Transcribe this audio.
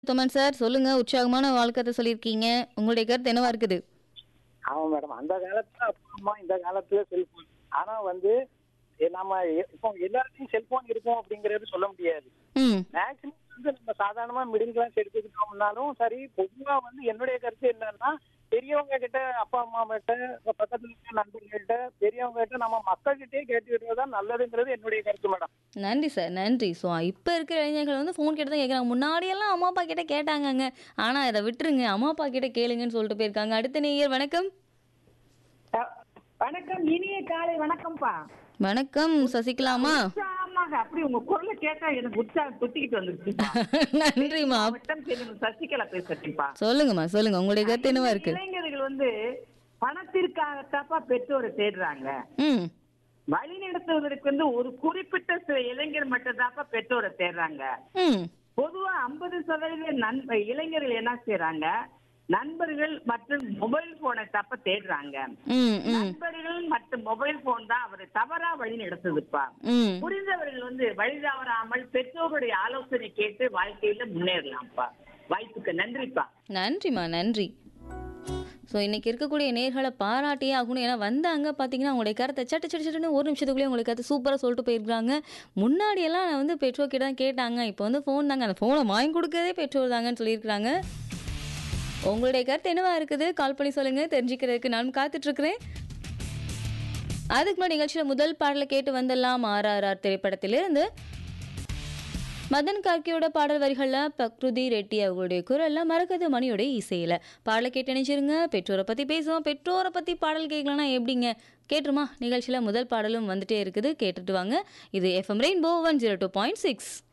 தொமன் sir சொல்லுங்க உற்சாகமான வாழ்க்கத்தை சொல்லியிருக்கீங்க உங்களுடைய கருத்து என்னவா இருக்குது ஆமா மேடம் அந்த காலத்துல அப்பா அம்மா இந்த காலத்துல செல்போன் ஆனா வந்து எ- நம்ம எ- இப்போ எல்லாருக்கும் செல்போன் இருக்கும் அப்படிங்கறது சொல்ல முடியாது ம் மேக்சிமம் வந்து நம்ம சாதாரணமா மிடில் கிளாஸ் எடுத்துக்கிட்டோம்னாலும் சரி பொதுவா வந்து என்னுடைய கருத்து என்னன்னா பெரியவங்க கிட்ட அப்பா அம்மா கிட்ட இப்ப பக்கத்துல இருக்க நண்பர்கள்கிட்ட பெரியவங்க கிட்ட நம்ம மக்கள்கிட்டயே கேட்டுக்கிட்டு தான் நல்லதுங்கிறது என்னுடைய கருத்து மேடம் நன்றி சார் நன்றி ஸோ இப்போ இருக்கிற இளைஞர்கள் வந்து ஃபோன் கிட்ட தான் கேட்குறாங்க முன்னாடியெல்லாம் அம்மா அப்பா கிட்ட கேட்டாங்கங்க ஆனால் இதை விட்டுருங்க அம்மா அப்பா கிட்ட கேளுங்கன்னு சொல்லிட்டு போயிருக்காங்க அடுத்த நேயர் வணக்கம் அஹ், வணக்கம் இனிய காலை வணக்கம்ப்பா வணக்கம் சசிகலாமா உற்சாகமாக அப்படி உங்க குரலை கேட்டா எனக்கு உற்சாகம் குத்திக்கிட்டு வந்துருச்சுப்பா நன்றிம்மா மாவட்டம் தெரியும் சசிகலா பேசுறேன்ப்பா சொல்லுங்கம்மா சொல்லுங்க உங்களுடைய கருத்து என்னவா இருக்கு இளைஞர்கள் வந்து பணத்திற்காகத்தாப்பா பெற்றோரை தேடுறாங்க ம் வழி நடத்துவதற்கு வந்து ஒரு குறிப்பிட்ட சில இளைஞர் மட்டும் தாப்பா பெற்றோரை தேடுறாங்க ம் பொதுவா ஐம்பது சதவீத நண்ப இளைஞர்கள் என்ன செய்யறாங்க நண்பர்கள் மற்றும் மொபைல் போனை தப்ப தேடுறாங்க ம் ம் நண்பர்கள் மற்றும் மொபைல் போன் தான் அவரை தவறா வழி நடத்துதுப்பா ம் புரிந்தவர்கள் வந்து வழி தவறாமல் பெற்றோருடைய ஆலோசனை கேட்டு வாழ்க்கையில முன்னேறலாம்ப்பா வாய்ப்புக்கு நன்றிப்பா நன்றிம்மா நன்றி ஸோ இன்னைக்கு இருக்கக்கூடிய நேர்களை பாராட்டியே ஆகணும் ஏன்னா வந்தாங்க பார்த்தீங்கன்னா உங்களுடைய கருத்தை சட்டு சட்டு சட்டுன்னு ஒரு நிமிஷத்துக்குள்ளேயே உங்களுக்கு கருத்து சூப்பராக சொல்லிட்டு போயிருக்காங்க முன்னாடியெல்லாம் நான் வந்து பெற்றோர் கிட்ட தான் கேட்டாங்க இப்போ வந்து ஃபோன் தாங்க அந்த ஃபோனை வாங்கி கொடுக்கறதே பெற்றோர் தாங்கன்னு சொல்லியிருக்கிறாங்க உங்களுடைய கருத்து என்னவா இருக்குது கால் பண்ணி சொல்லுங்க தெரிஞ்சுக்கிறதுக்கு நான் காத்துட்ருக்கிறேன் அதுக்கு முன்னாடி நிகழ்ச்சியில் முதல் பாடலை கேட்டு வந்துடலாம் ஆர்ஆர்ஆர் திரைப்படத்திலிருந்து மதன் கார்கியோட பாடல் வரிகளில் பிரக்ருதி ரெட்டி அவங்களுடைய குரல்ல மரகத மணியோட இசையில் பாடலை கேட்டு நினைச்சிருங்க பெற்றோரை பற்றி பேசுவோம் பெற்றோரை பற்றி பாடல் கேட்கலன்னா எப்படிங்க கேட்டுருமா நிகழ்ச்சியில் முதல் பாடலும் வந்துட்டே இருக்குது கேட்டுட்டு வாங்க இது FM rainbow one zero two point six